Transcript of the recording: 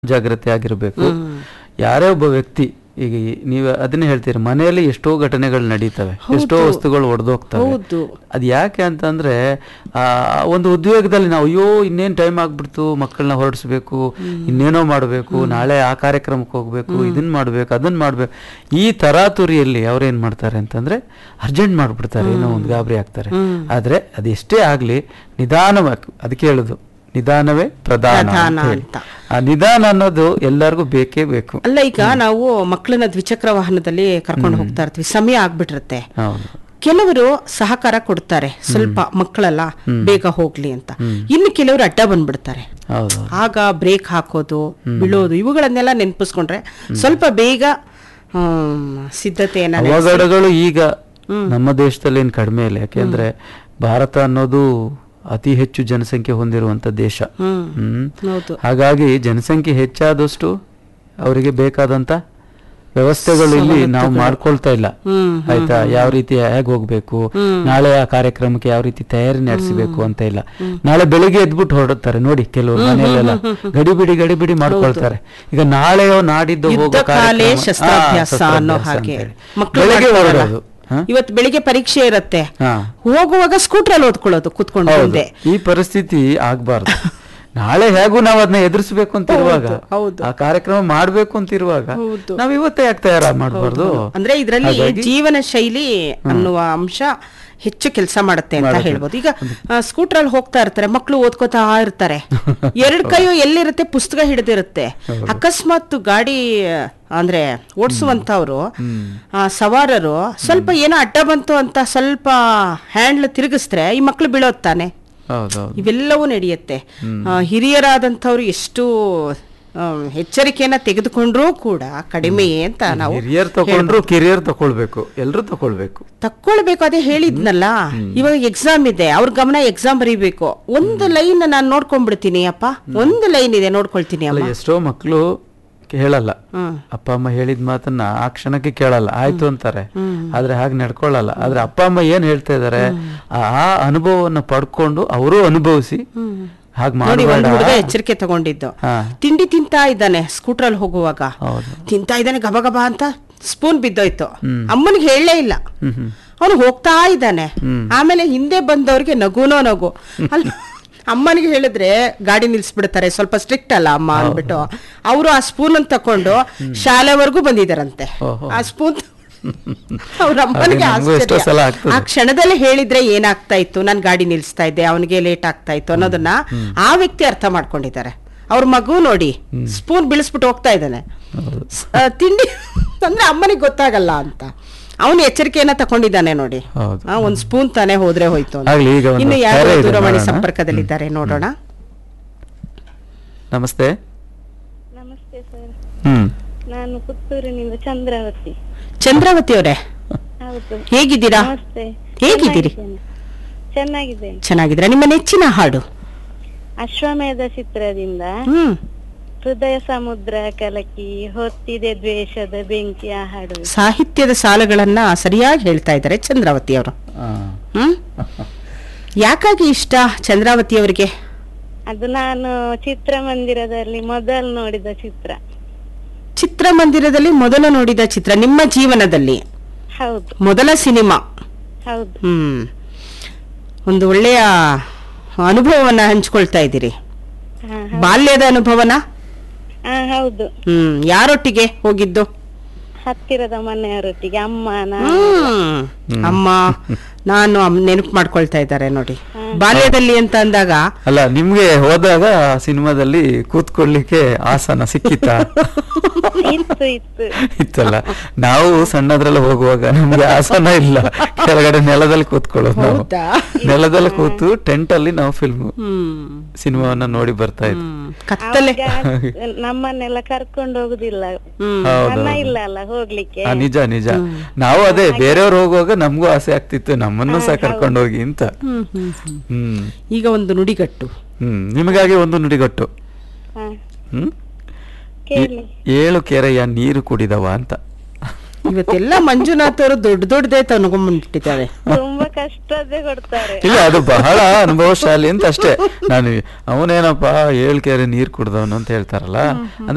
ಜಾಗ್ರತೆ ಆಗಿರಬೇಕು ಯಾರೇ ಒಬ್ಬ ವ್ಯಕ್ತಿ ಈಗ ಈ- ನೀವು ಅದನ್ನೇ ಹೇಳ್ತೀರಿ ಮನೆಯಲ್ಲಿ ಎಷ್ಟೋ ಘಟನೆಗಳು ನಡೀತವೆ ಎಷ್ಟೋ ವಸ್ತುಗಳು ಒಡೆದೋಗ್ತವೆ ಹೌದು ಅದು ಯಾಕೆ ಅಂತಂದ್ರೆ ಆ ಒಂದು ಉದ್ಯೋಗದಲ್ಲಿ ನಾವು ಅಯ್ಯೋ ಇನ್ನೇನು ಟೈಮ್ ಆಗ್ಬಿಡ್ತು ಮಕ್ಕಳನ್ನ ಹೊರಡಿಸ್ಬೇಕು ಇನ್ನೇನೋ ಮಾಡಬೇಕು ನಾಳೆ ಆ ಕಾರ್ಯಕ್ರಮಕ್ಕೆ ಹೋಗ್ಬೇಕು ಇದನ್ನ ಮಾಡ್ಬೇಕು ಅದನ್ನ ಮಾಡ್ಬೇಕು ಈ ತರಾತುರಿಯಲ್ಲಿ ಅವ್ರೇನ್ ಮಾಡ್ತಾರೆ ಅಂತಂದ್ರೆ ಅರ್ಜೆಂಟ್ ಮಾಡ್ಬಿಡ್ತಾರೆ ಏನೋ ಒಂದು ಗಾಬರಿ ಆಗ್ತಾರೆ ಆದ್ರೆ ಅದೆಷ್ಟೇ ಆಗ್ಲಿ ನಿಧಾನವಾಗಿ ಅದಕ್ಕೆ ಹೇಳುದು ನಿಧಾನವೇ ಪ್ರಧಾನ ಪ್ರಧಾನ ಅಂತ ಹೇಳಿ. ಅಂತ. ಆ ನಿಧಾನ ಅನ್ನೋದು ಎಲ್ಲರಿಗೂ ಬೇಕೇ ಬೇಕು ಅಲ್ಲ ಈಗ ನಾವು ಮಕ್ಕಳನ್ನ ದ್ವಿಚಕ್ರ ವಾಹನದಲ್ಲಿ ಕರ್ಕೊಂಡು ಹೋಗ್ತಾ ಇರ್ತೀವಿ ಸಮಯ ಆಗ್ಬಿಟ್ಟಿರುತ್ತೆ ಹೌದು ಕೆಲವರು ಸಹಕಾರ ಕೊಡ್ತಾರೆ ಸ್ವಲ್ಪ ಮಕ್ಕಳೆಲ್ಲ ಬೇಗ ಹೋಗ್ಲಿ ಅಂತ ಇನ್ನು ಕೆಲವರು ಅಡ್ಡ ಬಂದ್ಬಿಡ್ತಾರೆ ಹೌದು ಆಗ ಬ್ರೇಕ್ ಹಾಕೋದು ಬೀಳೋದು ಇವುಗಳನ್ನೆಲ್ಲ ನೆನಪಿಸ್ಕೊಂಡ್ರೆ ಸ್ವಲ್ಪ ಬೇಗ ಆಮ್, ಸಿದ್ಧತೆಯನ್ನ ನಡೆಸಿ- ಅವಘಡಗಳು ಈಗ ನಮ್ಮ ದೇಶದಲ್ಲಿ ಏನು ಕಡಿಮೆ ಇಲ್ಲ ಯಾಕೆಂದ್ರೆ ಭಾರತ ಅನ್ನೋದು ಅತಿ ಹೆಚ್ಚು ಜನಸಂಖ್ಯೆ ಹೊಂದಿರುವಂತ ದೇಶ ಹ್ಮ್ ಹ್ಮ್ ಹೌದು ಹಾಗಾಗಿ ಜನಸಂಖ್ಯೆ ಹೆಚ್ಚಾದಷ್ಟು ಅವರಿಗೆ ಬೇಕಾದಂತ ವ್ಯವಸ್ಥೆಗಳು ಇಲ್ಲಿ ನಾವು ಮಾಡ್ಕೊಳ್ತಾ ಇಲ್ಲ ಹ್ಮ್ ಆಯ್ತಾ ಯಾವ ರೀತಿ ಹೇಗ್ ಹೋಗ್ಬೇಕು ನಾಳೆ ಆ ಕಾರ್ಯಕ್ರಮಕ್ಕೆ ಯಾವ ರೀತಿ ತಯಾರಿ ನಡೆಸಬೇಕು ಅಂತ ಇಲ್ಲ ನಾಳೆ ಬೆಳಿಗ್ಗೆ ಎದ್ಬಿಟ್ಟು ಹೊರಡುತ್ತಾರೆ ನೋಡಿ ಕೆಲವರು ಮನೆಯಲ್ಲೆಲ್ಲ ಗಡಿಬಿಡಿ ಗಡಿಬಿಡಿ ಮಾಡ್ಕೊಳ್ತಾರೆ ಈಗ ನಾಳೆಯೋ ನಾಡಿದ್ದು ಹೋಗೋ ಯುದ್ಧ ಕಾಲೇ ಕಾರ್ಯಕ್ರಮ- ಶಸ್ತ್ರಾಭ್ಯಾಸ ಹಾ, ಅನ್ನೋ ಶಸ್ತ್ರಾಭ್ಯಾಸ ಹಾಗೆ ಅಂತೇಳಿ. ಮಕ್ಕಳು ಬೆಳಗ್ಗೆ ಮಾಡ್ತಾರಲ್ಲ. ಹೊರಡೋದು ಹಾ? ಇವತ್ತು ಬೆಳಿಗ್ಗೆ ಪರೀಕ್ಷೆ ಇರತ್ತೆ ಹಾ. ಹೋಗುವಾಗ ಸ್ಕೂಟ್ರಲ್ಲಿ ಓದ್ಕೊಳ್ಳೋದು ಕುತ್ಕೊಂಡು ಹೌದು. ಮುಂದೆ ಈ ಪರಿಸ್ಥಿತಿ ಆಗ್ಬಾರ್ದು ನಾಳೆ ಹೇಗೂ ನಾವು ಅದನ್ನ ಎದುರಿಸಬೇಕು ಅಂತ ಇರುವಾಗ ಹೌದು, ಹೌದು. ಆ ಕಾರ್ಯಕ್ರಮ ಮಾಡ್ಬೇಕು ಅಂತ ಇರುವಾಗ ಹೌದು. ನಾವ್ ಇವತ್ತೇ ಯಾಕೆ ತಯಾರ ಮಾಡಬಾರ್ದು ಅಂದ್ರೆ ಇದರಲ್ಲಿ ಜೀವನ ಶೈಲಿ ಅನ್ನುವ ಅಂಶ ಹೆಚ್ಚು ಕೆಲಸ ಮಾಡುತ್ತೆ ಅಂತ ಹೇಳ್ಬೋದು ಈಗ ಸ್ಕೂಟ್ರಲ್ಲಿ ಹೋಗ್ತಾ ಇರ್ತಾರೆ ಮಕ್ಕಳು ಓದ್ಕೋತಾ ಇರ್ತಾರೆ ಎರಡ್ ಕೈಯು ಎಲ್ಲಿರುತ್ತೆ ಪುಸ್ತಕ ಹಿಡಿದಿರುತ್ತೆ ಅಕಸ್ಮಾತ್ ಗಾಡಿ ಆ, ಅಂದ್ರೆ ಓಡಿಸುವಂತವ್ರು ಸವಾರರು ಸ್ವಲ್ಪ ಏನೋ ಅಡ್ಡ ಬಂತು ಅಂತ ಸ್ವಲ್ಪ ಹ್ಯಾಂಡ್ಲ್ ತಿರುಗಿಸ್ತಾರೆ ಈ ಮಕ್ಳು ಬೀಳೋದ್ ತಾನೆ ಹೌದೌದು ಇವೆಲ್ಲವೂ ನಡೆಯುತ್ತೆ ಆ, ಹಿರಿಯರಾದಂಥವ್ರು ಎಷ್ಟು ಆ, ಎಚ್ಚರಿಕೆಯನ್ನ ತೆಗೆದುಕೊಂಡ್ರೂ ಕೂಡ ಕಡಿಮೆಯೇ ಅಂತ ನಾವು ಹಿರಿಯರ್ ತಗೊಂಡ್ರು ಕಿರಿಯರ್ ತಗೊಳ್ಬೇಕು ಎಲ್ರು ತಗೊಳ್ಬೇಕು ತಕ್ಕೊಳ್ಬೇಕು ಅದೇ ಹೇಳಿದ್ನಲ್ಲ ಇವಾಗ ಎಕ್ಸಾಮ್ ಇದೆ ಅವ್ರ ಗಮನ ಎಕ್ಸಾಮ್ ಬರೀಬೇಕು ಒಂದು ಲೈನ್ ನಾನು ನೋಡ್ಕೊಂಡ್ಬಿಡ್ತೀನಿ ಅಪ್ಪ ಒಂದು ಲೈನ್ ಇದೆ ನೋಡ್ಕೊಳ್ತೀನಿ ಅಲ್ಲ ಅಮ್ಮ ಎಷ್ಟೋ ಮಕ್ಕಳು ಹೇಳಲ್ಲ ಹ್ಮ್ ಅಪ್ಪ ಅಮ್ಮ ಹೇಳಿದ ಮಾತನ್ನ ಆ ಕ್ಷಣಕ್ಕೆ ಕೇಳಲ್ಲ ಆಯ್ತು ಅಂತಾರೆ ಆದ್ರೆ ಹಾಗೆ ನಡ್ಕೊಳ್ಳಲ್ಲ ಆದ್ರೆ ಅಪ್ಪ ಅಮ್ಮ ಏನ್ ಹೇಳ್ತಾ ಇದಾರೆ ಆ ಆ ಅನುಭವವನ್ನ ಪಡ್ಕೊಂಡು ಅವರು ಅನುಭವಿಸಿ ಹಾಗೆ ನೋಡಿ ಒಂದು ಮಾಡಬೇಡ ಹುಡುಗ ಎಚ್ಚರಿಕೆ ತಗೊಂಡಿದ್ದು ಹಾ ತಿಂಡಿ ತಿಂತಾ ಇದ್ದಾನೆ ಸ್ಕೂಟ್ರಲ್ಲಿ ಹೋಗುವಾಗ ಹೌದು ತಿಂತಾ ಇದ್ದಾನೆ ಗಬ ಗಬ ಅಂತ ಸ್ಪೂನ್ ಬಿದ್ದೋಯ್ತು ಅಮ್ಮನಿಗೆ ಹೇಳಲೇ ಇಲ್ಲ ಹ್ಮ್ ಹ್ಮ್ ಅವನು ಹೋಗ್ತಾ ಇದ್ದಾನೆ ಆಮೇಲೆ ಹಿಂದೆ ಬಂದವ್ರಿಗೆ ನಗುನೋ ನಗು ಅಲ್ಲ ಅಮ್ಮನಿಗೆ ಹೇಳಿದ್ರೆ ಗಾಡಿ ನಿಲ್ಸ್ಬಿಡ್ತಾರೆ ಸ್ವಲ್ಪ ಸ್ಟ್ರಿಕ್ಟ್ ಅಲ್ಲ ಅಮ್ಮ ಅಂದ್ಬಿಟ್ಟು ಅವರು ಆ ಸ್ಪೂನ್ ಅನ್ನು ತಕೊಂಡು ಶಾಲೆವರೆಗೂ ಬಂದಿದಾರಂತೆ ಓಹೋ. ಆ ಸ್ಪೂನ್ ಅವ್ರ ಅಮ್ಮನಿಗೆ ಅದೇ ನಮ್ಗೂ ಎಷ್ಟೋ ಆಶ್ಚರ್ಯ. ಸಲ ಆಗ್ತದೆ. ಆ ಕ್ಷಣದಲ್ಲಿ ಹೇಳಿದ್ರೆ ಏನಾಗ್ತಾ ಇತ್ತು ನಾನು ಗಾಡಿ ನಿಲ್ಸ್ತಾ ಇದ್ದೆ ಅವನಿಗೆ ಲೇಟ್ ಆಗ್ತಾ ಇತ್ತು ಅನ್ನೋದನ್ನ ಆ ವ್ಯಕ್ತಿ ಅರ್ಥ ಮಾಡ್ಕೊಂಡಿದ್ದಾರೆ ಅವ್ರ ಮಗು ನೋಡಿ ಸ್ಪೂನ್ ಬೀಳಿಸ್ಬಿಟ್ಟು ಹೋಗ್ತಾ ಇದ್ದಾನೆ ಹೌದು ಆ, ತಿಂಡಿ ಅಂದ್ರೆ ಅಮ್ಮನಿಗೆ ಗೊತ್ತಾಗಲ್ಲ ಅಂತ ಅವನು ಎಚ್ಚರಿಕೆಯನ್ನ ತಕೊಂಡಿದ್ದಾನೆ ನೋಡಿ ಹೌದು ಆ, ಒಂದ್ ಸ್ಪೂನ್ ತಾನೇ ಹೋದ್ರೆ ಹೋಯ್ತು ಅಂತ. ಆಗ್ಲಿ ಈಗ ಒಂದು ಇನ್ನು ಯಾರು ಕರೆ ಇದೆ ದೂರವಾಣಿ ನೋಡೋಣ. ಸಂಪರ್ಕದಲ್ಲಿದ್ದಾರೆ ನೋಡೋಣ ನಮಸ್ತೆ ನಮಸ್ತೆ ಸರ್ ಹ್ಮ್ ನಾನು ಪುತ್ತೂರಿನಿಂದ ಚಂದ್ರಾವತಿ ಚಂದ್ರಾವತಿ ಅವರೇ ಹೌದು ಹೇಗಿದ್ದೀರಾ ನಮಸ್ತೆ ಹೇಗಿದ್ದೀರಿ? ಚೆನ್ನಾಗಿದ್ದೇನೆ. ಚೆನ್ನಾಗಿದ್ದೇನೆ ಚೆನ್ನಾಗಿದ್ದೀರಾ ನಿಮ್ಮ ನೆಚ್ಚಿನ ಹಾಡು ಅಶ್ವಮೇಧ ಚಿತ್ರದಿಂದ ಹ್ಮ್ ಹೃದಯ ಸಮುದ್ರ ಕಲಕಿ ಹೊತ್ತಿದೆ ದ್ವೇಷದ ಬೆಂಕಿಯ ಹಾಡು ಸಾಹಿತ್ಯದ ಸಾಲುಗಳನ್ನ ಸರಿಯಾಗಿ ಹೇಳ್ತಾ ಇದ್ದಾರೆ ಚಂದ್ರಾವತಿ ಅವರು ಆ, ಹ್ಮ್ ಯಾಕಾಗಿ ಇಷ್ಟ ಚಂದ್ರಾವತಿ ಅವರಿಗೆ ಅದು ನಾನು ಚಿತ್ರಮಂದಿರದಲ್ಲಿ ಮೊದಲು ನೋಡಿದ ಚಿತ್ರ ಚಿತ್ರಮಂದಿರದಲ್ಲಿ ಮೊದಲು ನೋಡಿದ ಚಿತ್ರ ನಿಮ್ಮ ಜೀವನದಲ್ಲಿ ಹೌದು ಮೊದಲ ಸಿನಿಮಾ ಹೌದು ಹ್ಮ್ ಒಂದು ಒಳ್ಳೆಯ ಅನುಭವವನ್ನ ಹಂಚ್ಕೊಳ್ತಾ ಇದ್ದೀರಿ ಹಾ ಬಾಲ್ಯದ ಅನುಭವನ ಹಾ ಹೌದು ಹ್ಮ್ ಯಾರೊಟ್ಟಿಗೆ ಹೋಗಿದ್ದು ಹತ್ತಿರದ ಮನೆಯವರೊಟ್ಟಿಗೆ ಅಮ್ಮ ನಾನು ಹ್ಮ್ ಅಮ್ಮ ನಾನು ಅಮ್- ನೆನಪು ಮಾಡ್ಕೊಳ್ತಾ ಇದ್ದಾರೆ ನೋಡಿ ಬಾಲ್ಯದಲ್ಲಿ ಅಂತ ಅಂದಾಗ ಅಲ್ಲ ನಿಮ್ಗೆ ಹೋದಾಗ ಸಿನಿಮಾದಲ್ಲಿ ಕೂತ್ಕೊಳ್ಳಿಕ್ಕೆ ಆಸನ ಸಿಕ್ಕಿತಾ ಇತ್ತು ಇತ್ತು ಇತ್ತಲ್ಲ ನಾವು ಸಣ್ಣದ್ರೆಲ್ಲ ಹೋಗುವಾಗ ನಮ್ಗೆ ಆಸನ ಇಲ್ಲ ಕೆಳಗಡೆ ನೆಲದಲ್ಲಿ ಕೂತ್ಕೊಳ್ಳೋದು ನಾವು ಹೌದಾ? ನೆಲದಲ್ಲಿ ಕೂತು ಟೆಂಟ್ ಅಲ್ಲಿ ನಾವು ಫಿಲ್ಮ್ ಹ್ಮ್ ಸಿನಿಮಾವನ್ನ ನೋಡಿ ಬರ್ತಾ ಇದ್ವಿ ಹ್ಮ್. ಕತ್ತಲೆ ಅವಾಗ ನಮ್ಮನ್ನೆಲ್ಲ ಕರ್ಕೊಂಡು ಹೋಗುದಿಲ್ಲ ಹ್ಮ್ ಹೌದು ಅನ್ನ ಇಲ್ಲ ಅಲ್ಲ ಹೋಗ್ಲಿಕ್ಕೆ ಆ, ನಿಜ ನಿಜ ನಾವು ಅದೇ ಬೇರೆಯವ್ರು ಹೋಗುವಾಗ ನಮಗೂ ಆಸೆ ಆಗ್ತಿತ್ತು ನಮ್ಮನ್ನು ಸಹ ಕರ್ಕೊಂಡು ಹೋಗಿ ಅಂತ ಹ್ಮ್ ಹ್ಮ್ ಹ್ಮ್. ಹ್ಮ್ ಈಗ ಒಂದು ನುಡಿಗಟ್ಟು ಹ್ಮ್ ನಿಮಗಾಗಿ ಒಂದು ನುಡಿಗಟ್ಟು ಹಾ, ಹ್ಮ್ ಕೇಳಿ ಏಳು ಕೆರೆಯ ನೀರು ಕುಡಿದವ ಅಂತ ಇವತ್ತೆಲ್ಲ ಮಂಜುನಾಥ್ ಅವರು ದೊಡ್ಡ ದೊಡ್ಡದೇ ತಗೊಂಡ್ಬಿಟ್ಟಿದ್ದಾರೆ ತುಂಬಾ ಕಷ್ಟದೇ ಕೊಡ್ತಾರೆ ಇಲ್ಲ ಅದು ಬಹಳ ಅನುಭವಶಾಲಿ ಅಂತ ಅಷ್ಟೇ ನಾನು ಅವನೇನಪ್ಪ ಏಳು ಕೆರೆ ನೀರು ಕುಡ್ದವನು ಅಂತ ಹೇಳ್ತಾರಲ್ಲ ಅಂದ್ರೆ